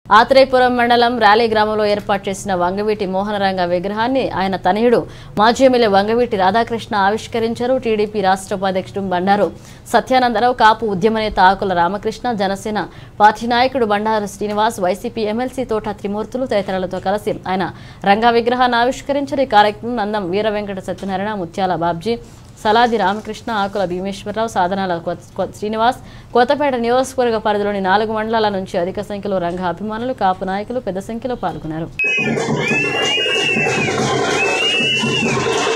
ఆత్రేయపురం మండలం ర్యాలీ గ్రామంలో ఏర్పాటు చేసిన వంగవీటి మోహనరంగ విగ్రహాన్ని ఆయన తనయుడు మాజీ ఎమ్మెల్యే వంగవీటి రాధాకృష్ణ ఆవిష్కరించారు టీడీపీ రాష్ట్ర ఉపాధ్యక్షుడు బండారు సత్యానందరావు కాపు ఉద్యమ నేత ఆకుల రామకృష్ణ జనసేన పార్టీ నాయకుడు బండారు శ్రీనివాస్ వైసీపీ ఎమ్మెల్సీ తోట త్రిమూర్తులు తదితరులతో కలిసి ఆయన రంగా విగ్రహాన్ని ఆవిష్కరించారు ఈ కార్యక్రమం నందం వీర వెంకట సత్యనారాయణ ముత్యాల బాబ్జీ సలాది రామకృష్ణ ఆకుల భీమేశ్వరరావు సాధనాల కొ- కొ- శ్రీనివాస్ కొత్తపేట నియోజకవర్గ పరిధిలోని నాలుగు మండలాల నుంచి అధిక సంఖ్యలో రంగ అభిమానులు కాపు నాయకులు పెద్ద సంఖ్యలో పాల్గొన్నారు